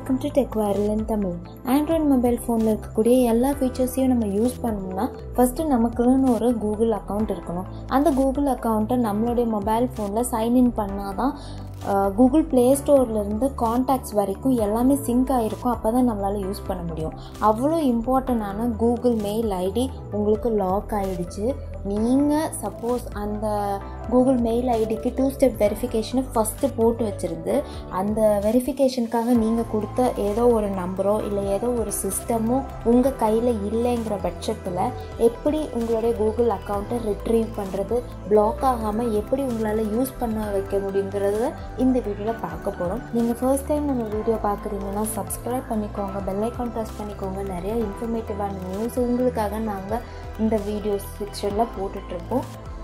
welcome to tech viral in Tamil Android mobile ஃபோனில் இருக்கக்கூடிய எல்லா ஃபீச்சர்ஸையும் நம்ம யூஸ் பண்ணணும்னா ஃபஸ்ட்டு நமக்குன்னு ஒரு கூகுள் அக்கௌண்ட் இருக்கணும் அந்த கூகுள் அக்கௌண்ட்டை நம்மளுடைய மொபைல் ஃபோனில் சைன்இன் பண்ணால் தான் கூகுள் ப்ளே ஸ்டோர்லேருந்து காண்டாக்ட்ஸ் வரைக்கும் எல்லாமே சிங்க் ஆகிருக்கும் அப்போ தான் நம்மளால் யூஸ் பண்ண முடியும் அவ்வளோ இம்பார்ட்டண்டான கூகுள் மெயில் ஐடி உங்களுக்கு லாக் ஆகிடுச்சு நீங்கள் சப்போஸ் அந்த கூகுள் மெயில் ஐடிக்கு டூ ஸ்டெப் வெரிஃபிகேஷனை ஃபஸ்ட்டு போட்டு வச்சுருந்து அந்த வெரிஃபிகேஷனுக்காக நீங்கள் கொடுத்த ஏதோ ஒரு நம்பரோ இல்லை ஏதோ ஒரு சிஸ்டமோ உங்கள் கையில் இல்லைங்கிற பட்சத்தில் எப்படி உங்களுடைய கூகுள் அக்கௌண்ட்டை ரிட்ரீவ் பண்ணுறது பிளாக் ஆகாமல் எப்படி உங்களால் யூஸ் பண்ண வைக்க முடியுங்கிறத இந்த வீடியோவில் பார்க்க போகிறோம் நீங்கள் ஃபர்ஸ்ட் டைம் நம்ம வீடியோ பார்க்குறீங்கன்னா சப்ஸ்கிரைப் பண்ணிக்கோங்க பெல் ஐக்கான் ப்ரெஸ் பண்ணிக்கோங்க நிறைய இன்ஃபர்மேட்டிவான நியூஸ் உங்களுக்காக நாங்கள் இந்த வீடியோ செக்ஷனில் போட்டுட்ருக்கோம்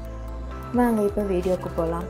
வாங்க இப்போ வீடியோக்கு போகலாம்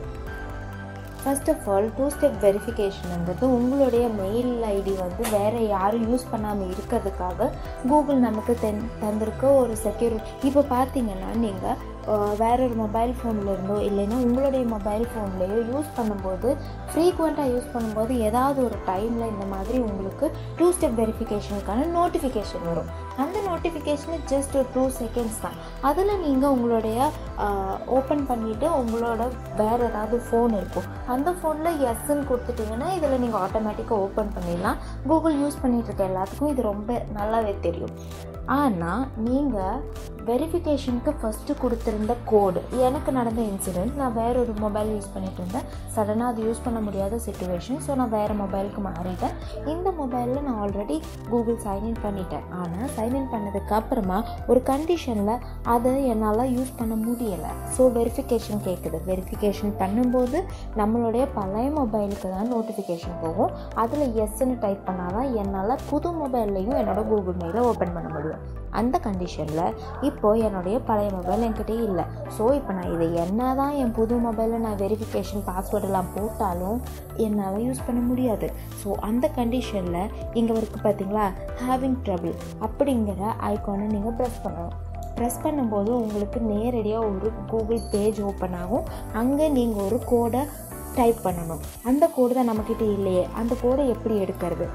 first of all two step வெரிஃபிகேஷனுங்கிறது உங்களுடைய மெயில் ஐடி வந்து வேறு யாரும் யூஸ் பண்ணாமல் இருக்கிறதுக்காக கூகுள் நமக்கு தென் தந்திருக்க ஒரு செக்யூரிட்டி இப்போ பார்த்தீங்கன்னா நீங்கள் வேற ஒரு மொபைல் ஃபோனில் இருந்தோ இல்லைன்னா உங்களுடைய மொபைல் ஃபோன்லேயோ யூஸ் பண்ணும்போது ஃப்ரீக்வெண்ட்டாக யூஸ் பண்ணும்போது ஏதாவது ஒரு டைமில் இந்த மாதிரி உங்களுக்கு டூ ஸ்டெப் வெரிஃபிகேஷனுக்கான நோட்டிஃபிகேஷன் வரும் அந்த நோட்டிஃபிகேஷனு ஜஸ்ட் ஒரு டூ செகண்ட்ஸ் தான் அதில் நீங்கள் உங்களுடைய ஓப்பன் பண்ணிவிட்டு உங்களோட வேறு ஏதாவது ஃபோன் இருக்கும் அந்த ஃபோனில் எஸ்ன்னு கொடுத்துட்டிங்கன்னா இதில் நீங்கள் ஆட்டோமேட்டிக்காக ஓப்பன் பண்ணிடலாம் கூகுள் யூஸ் பண்ணிகிட்டு இருக்க எல்லாத்துக்கும் இது ரொம்ப நல்லாவே தெரியும் ஆனால் நீங்கள் வெரிஃபிகேஷனுக்கு ஃபஸ்ட்டு கொடுத்துருந்த கோடு எனக்கு நடந்த இன்சிடெண்ட் நான் வேற ஒரு மொபைல் யூஸ் பண்ணிட்டு இருந்தேன் சடனாக அது யூஸ் பண்ண முடியாத சுச்சுவேஷன் ஸோ நான் வேறு மொபைலுக்கு மாறிட்டேன் இந்த மொபைலில் நான் ஆல்ரெடி கூகுள் சைன்இன் பண்ணிட்டேன் ஆனால் சைன்இன் பண்ணதுக்கு அப்புறமா ஒரு கண்டிஷனில் அதை என்னால் யூஸ் பண்ண முடியலை ஸோ வெரிஃபிகேஷன் கேட்குது வெரிஃபிகேஷன் பண்ணும்போது நம்மளுடைய பழைய மொபைலுக்கு தான் நோட்டிஃபிகேஷன் போகும் அதில் எஸ்ன்னு டைப் பண்ணால் தான் என்னால் புது மொபைல்லையும் என்னோடய கூகுள் மெயிலை ஓப்பன் பண்ண முடியும் அந்த கண்டிஷனில் இப்போது என்னுடைய பழைய மொபைல் என்கிட்ட இல்லை ஸோ இப்போ நான் இதை என்ன தான் என் புது மொபைலில் நான் வெரிஃபிகேஷன் பாஸ்வேர்டெல்லாம் போட்டாலும் என்னால் யூஸ் பண்ண முடியாது ஸோ அந்த கண்டிஷனில் இங்கே இருக்குது பார்த்தீங்களா ஹேவிங் ட்ரபிள் அப்படிங்கிற ஐக்கானை நீங்கள் ப்ரெஸ் பண்ணணும் ப்ரெஸ் பண்ணும்போது உங்களுக்கு நேரடியாக ஒரு கூகுள் பேஜ் ஓப்பன் ஆகும் அங்கே நீங்கள் ஒரு கோடை டைப் பண்ணணும் அந்த கோடு தான் நம்மக்கிட்ட இல்லையே அந்த கோடை எப்படி எடுக்கிறது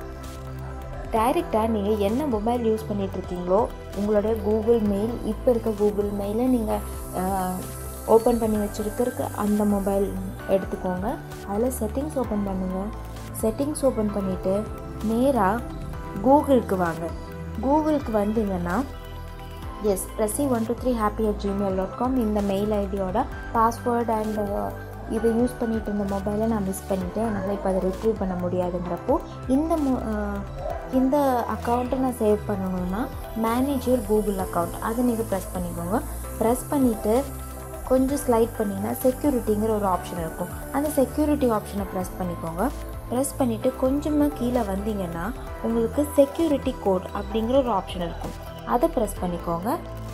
டைரெக்டாக நீங்கள் என்ன மொபைல் யூஸ் பண்ணிகிட்ருக்கீங்களோ உங்களுடைய கூகுள் மெயில் இப்போ இருக்க கூகுள் மெயிலை நீங்கள் ஓப்பன் பண்ணி வச்சுருக்கிறதுக்கு அந்த மொபைல் எடுத்துக்கோங்க அதில் செட்டிங்ஸ் ஓப்பன் பண்ணுங்கள் செட்டிங்ஸ் ஓப்பன் பண்ணிவிட்டு நேராக கூகுளுக்கு வாங்க கூகுளுக்கு வந்தீங்கன்னா S pressy one two three happy at Gmail dot com இந்த மெயில் ஐடியோட பாஸ்வேர்டு அண்ட் இதை யூஸ் பண்ணிட்டு இருந்த மொபைலை நான் மிஸ் பண்ணிட்டேன் என்னால் இப்போ அதை ரிட்ரீவ் பண்ண முடியாதுங்கிறப்போ இந்த மொ இந்த அக்கௌண்ட்டை நான் சேவ் பண்ணணுன்னா மேனேஜர் கூகுள் அக்கௌண்ட் அதை நீங்கள் ப்ரெஸ் பண்ணிக்கோங்க ப்ரெஸ் பண்ணிவிட்டு கொஞ்சம் ஸ்லைட் பண்ணிங்கன்னா செக்யூரிட்டிங்கிற ஒரு ஆப்ஷன் இருக்கும் அந்த செக்யூரிட்டி ஆப்ஷனை ப்ரெஸ் பண்ணிக்கோங்க ப்ரெஸ் பண்ணிவிட்டு கொஞ்சமாக கீழே வந்தீங்கன்னா உங்களுக்கு செக்யூரிட்டி கோட் அப்படிங்கிற ஒரு ஆப்ஷன் இருக்கும் அதை ப்ரெஸ் பண்ணிக்கோங்க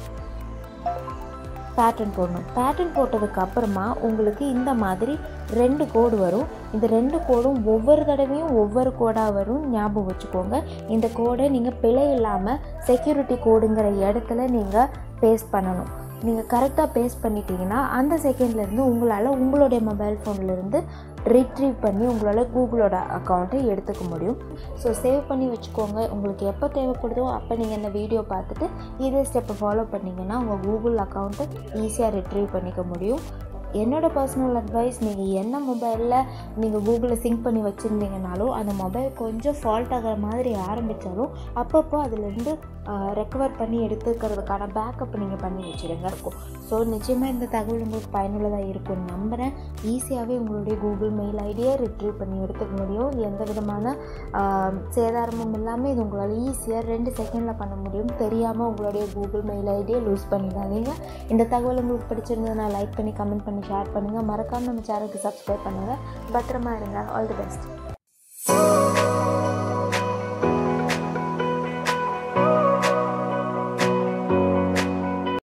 பேட்டர்ன் போடணும் பேட்டர்ன் போட்டதுக்கு அப்புறமா உங்களுக்கு இந்த மாதிரி ரெண்டு கோடு வரும் இந்த ரெண்டு கோடும் ஒவ்வொரு தடவையும் ஒவ்வொரு கோடாக வரும் ஞாபகம் வச்சுக்கோங்க இந்த கோடை நீங்கள் பிழை இல்லாமல் செக்யூரிட்டி கோடுங்கிற இடத்துல நீங்கள் பேஸ்ட் பண்ணணும் நீங்கள் கரெக்டாக பேஸ்ட் பண்ணிட்டீங்கன்னா அந்த செகண்ட்லேருந்து உங்களால் உங்களுடைய மொபைல் ஃபோன்லேருந்து ரிட்ரீவ் பண்ணி உங்களால் கூகுளோட அக்கௌண்ட்டை எடுத்துக்க முடியும் ஸோ சேவ் பண்ணி வச்சுக்கோங்க உங்களுக்கு எப்போ தேவைப்படுதோ அப்போ நீங்கள் இந்த வீடியோ பார்த்துட்டு இதே ஸ்டெப்பை ஃபாலோ பண்ணிங்கன்னா உங்கள் கூகுள் அக்கௌண்ட்டை ஈஸியாக ரிட்ரீவ் பண்ணிக்க முடியும் என்னோடய பர்சனல் அட்வைஸ் நீங்கள் என்ன மொபைலில் நீங்கள் கூகுளில் சிங்க் பண்ணி வச்சுருந்தீங்கனாலும் அந்த மொபைல் கொஞ்சம் ஃபால்ட் ஆகிற மாதிரி ஆரம்பித்தாலும் அப்பப்போ அதுலேருந்து ரெக்கவர் பண்ணி எடுத்துக்கிறதுக்கான பேக்கப் நீங்கள் பண்ணி வச்சுருங்க இருக்கும் ஸோ நிச்சயமாக இந்த தகவல் உங்களுக்கு பயனுள்ளதாக இருக்கும்னு நம்புகிறேன் ஈஸியாகவே உங்களுடைய கூகுள் மெயில் ஐடியை ரிட்ரீவ் பண்ணி எடுத்துக்க முடியும் எந்த விதமான சேதாரமும் இல்லாமல் இது உங்களால் ஈஸியாக ரெண்டு செகண்டில் பண்ண முடியும் தெரியாமல் உங்களுடைய கூகுள் மெயில் ஐடியை லூஸ் பண்ணிடாதீங்க இந்த தகவல் உங்களுக்கு பிடிச்சிருந்ததுன்னா லைக் பண்ணி கமெண்ட் பண்ணி ஷேர் பண்ணுங்கள் மறக்காமல் நம்ம சேனலுக்கு சப்ஸ்கிரைப் பண்ணுங்கள் பத்திரமா இருங்க ஆல் தி பெஸ்ட்